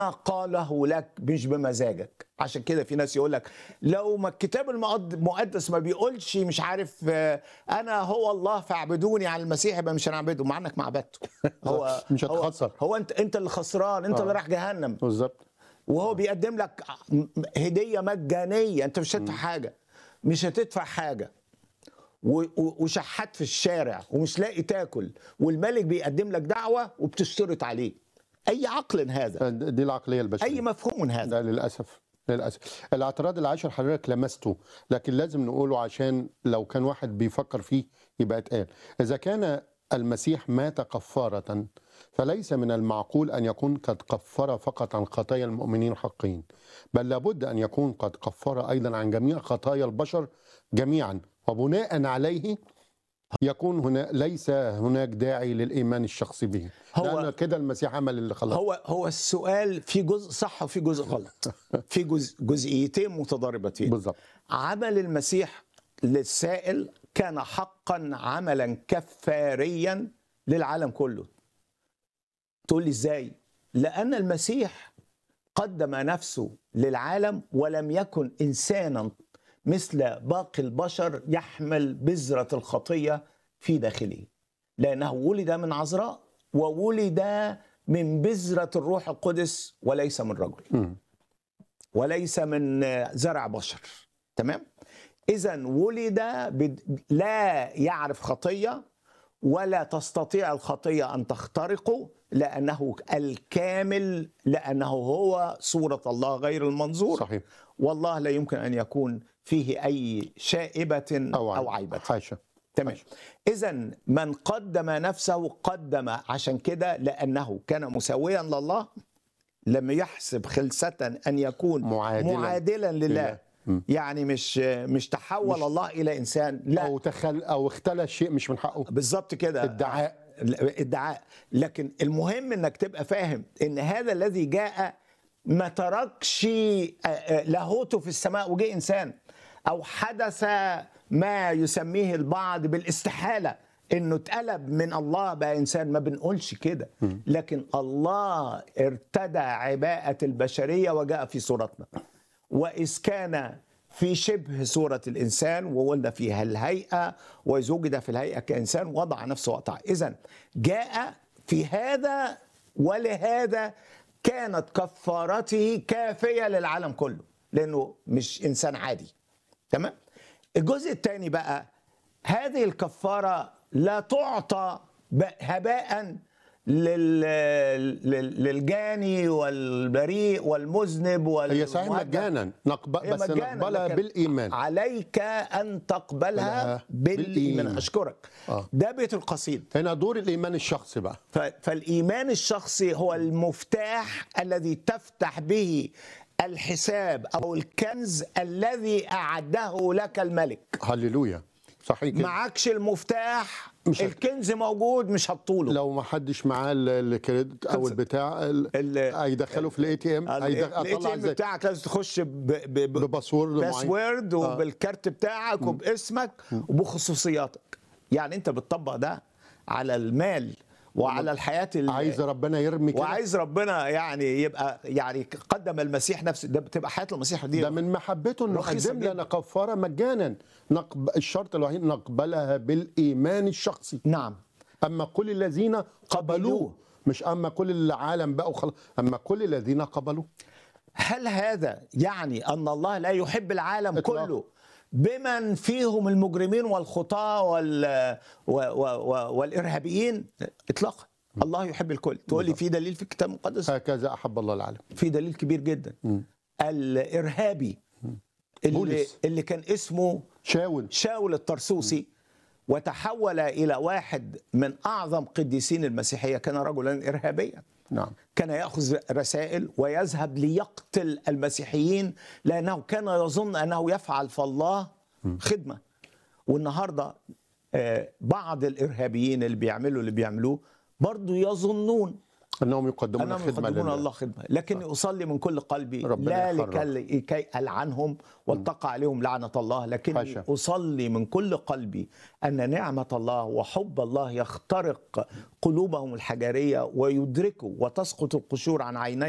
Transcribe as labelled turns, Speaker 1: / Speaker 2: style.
Speaker 1: قاله لك مش بمزاجك عشان كده في ناس يقول لك لو ما الكتاب المقد- المقدس ما بيقولش مش عارف آه، انا هو الله فاعبدوني على المسيح يبقى مش هنعبده مع انك ما عبدته هو
Speaker 2: مش
Speaker 1: هو-
Speaker 2: هتخسر.
Speaker 1: هو انت انت اللي خسران انت
Speaker 2: آه.
Speaker 1: اللي رايح جهنم
Speaker 2: بالظبط
Speaker 1: وهو بيقدم لك هديه مجانيه انت مش هتدفع حاجه مش هتدفع حاجه و- و- وشحات في الشارع ومش لاقي تاكل والملك بيقدم لك دعوه وبتشترط عليه اي عقل هذا
Speaker 2: دي العقليه البشريه
Speaker 1: اي مفهوم هذا
Speaker 2: ده للاسف للاسف الاعتراض العاشر حضرتك لمسته لكن لازم نقوله عشان لو كان واحد بيفكر فيه يبقى اتقال اذا كان المسيح مات كفاره فليس من المعقول ان يكون قد كفر فقط عن خطايا المؤمنين الحقين بل لابد ان يكون قد كفر ايضا عن جميع خطايا البشر جميعا وبناء عليه يكون هنا ليس هناك داعي للايمان الشخصي به
Speaker 1: هو-
Speaker 2: لان كده المسيح عمل اللي خلقه
Speaker 1: هو هو السؤال في جزء صح وفي جزء غلط في جزء جزئيتين متضاربتين
Speaker 2: بالظبط
Speaker 1: عمل المسيح للسائل كان حقا عملا كفاريا للعالم كله تقول لي ازاي لان المسيح قدم نفسه للعالم ولم يكن انسانا مثل باقي البشر يحمل بذره الخطيه في داخله لانه ولد من عذراء وولد من بذره الروح القدس وليس من رجل
Speaker 2: مم.
Speaker 1: وليس من زرع بشر تمام اذا ولد بد... لا يعرف خطيه ولا تستطيع الخطيه ان تخترقه لانه الكامل لانه هو صوره الله غير المنظور
Speaker 2: صحيح
Speaker 1: والله لا يمكن ان يكون فيه اي شائبه
Speaker 2: او,
Speaker 1: او عيبه
Speaker 2: حاشا
Speaker 1: تمام اذا من قدم نفسه قدم عشان كده لانه كان مساويا لله لم يحسب خلسة أن يكون
Speaker 2: معادلا
Speaker 1: معادلا لله
Speaker 2: لله. مم.
Speaker 1: يعني مش مش تحول
Speaker 2: مش-
Speaker 1: الله إلى إنسان لا
Speaker 2: او تخل او اختلى شيء مش من حقه
Speaker 1: بالظبط كده
Speaker 2: ادعاء.
Speaker 1: ادعاء لكن المهم انك تبقى فاهم ان هذا الذي جاء ما تركش آه، آه، لاهوته في السماء وجه انسان او حدث ما يسميه البعض بالاستحاله انه اتقلب من الله بقى انسان ما بنقولش كده لكن الله ارتدى عباءه البشريه وجاء في صورتنا وإذ كان في شبه صورة الإنسان وولد فيها الهيئة وإذ وجد في الهيئة كإنسان وضع نفسه وقطع إذا جاء في هذا ولهذا كانت كفارته كافية للعالم كله لأنه مش إنسان عادي تمام الجزء الثاني بقى هذه الكفارة لا تعطى ب- هباء لل... لل... للجاني والبريء والمذنب وال...
Speaker 2: هي صحيح
Speaker 1: والمهدد.
Speaker 2: مجانا نقبل
Speaker 1: هي
Speaker 2: بس
Speaker 1: مجانا،
Speaker 2: نقبلها
Speaker 1: لكن
Speaker 2: بالايمان
Speaker 1: عليك ان تقبلها
Speaker 2: بلها
Speaker 1: بالايمان
Speaker 2: بالإيمان.
Speaker 1: اشكرك
Speaker 2: آه.
Speaker 1: ده بيت القصيد
Speaker 2: هنا دور الايمان الشخصي بقى
Speaker 1: ف... فالايمان الشخصي هو المفتاح الذي تفتح به الحساب او الكنز الذي اعده لك الملك
Speaker 2: هللويا صحيح كده
Speaker 1: معكش المفتاح
Speaker 2: مش هت-
Speaker 1: الكنز موجود مش هتطوله
Speaker 2: لو ما حدش معاه ال- الكريدت او
Speaker 1: خمسة.
Speaker 2: البتاع ال-
Speaker 1: ال-
Speaker 2: هيدخله في الاي تي ام
Speaker 1: الاي تي
Speaker 2: اطلع
Speaker 1: ام
Speaker 2: ازاي
Speaker 1: بتاعك لازم تخش ب... ب... ب...
Speaker 2: بباسورد معين
Speaker 1: باسورد وبالكارت بتاعك وباسمك وبخصوصياتك يعني انت بتطبق ده على المال وعلى الحياه ال...
Speaker 2: عايز ربنا يرمي كده
Speaker 1: وعايز ربنا يعني يبقى يعني قدم المسيح نفسه ده بتبقى حياه المسيح دي
Speaker 2: ده من محبته انه
Speaker 1: رخيصة
Speaker 2: قدم
Speaker 1: جدا.
Speaker 2: لنا كفاره مجانا نقب... الشرط الوحيد نقبلها بالايمان الشخصي
Speaker 1: نعم
Speaker 2: اما كل الذين قبلوه
Speaker 1: قبلوه.
Speaker 2: مش اما كل العالم بقوا خلاص اما كل الذين قبلوه
Speaker 1: هل هذا يعني ان الله لا يحب العالم
Speaker 2: إطلاقاً.
Speaker 1: كله بمن فيهم المجرمين والخطاة وال... و... و... و... والارهابيين اطلاقا الله يحب الكل تقول لي في دليل في الكتاب المقدس
Speaker 2: هكذا احب الله العالم
Speaker 1: في دليل كبير جدا الارهابي اللي,
Speaker 2: بولس.
Speaker 1: اللي كان اسمه
Speaker 2: شاول
Speaker 1: شاول الطرسوسي وتحول الى واحد من اعظم قديسين المسيحيه كان رجلا ارهابيا
Speaker 2: نعم
Speaker 1: كان ياخذ رسائل ويذهب ليقتل المسيحيين لانه كان يظن انه يفعل في الله خدمه والنهارده آه، بعض الارهابيين اللي بيعملوا اللي بيعملوه برضو يظنون
Speaker 2: انهم يقدمون
Speaker 1: انهم
Speaker 2: خدمه
Speaker 1: يقدمون
Speaker 2: لله
Speaker 1: الله خدمه لكني اصلي من كل قلبي
Speaker 2: ربنا
Speaker 1: لا
Speaker 2: يحرر.
Speaker 1: لكي لكي العنهم وتقع عليهم لعنه الله لكني
Speaker 2: حاشا.
Speaker 1: اصلي من كل قلبي ان نعمه الله وحب الله يخترق قلوبهم الحجريه ويدركوا وتسقط القشور عن عيني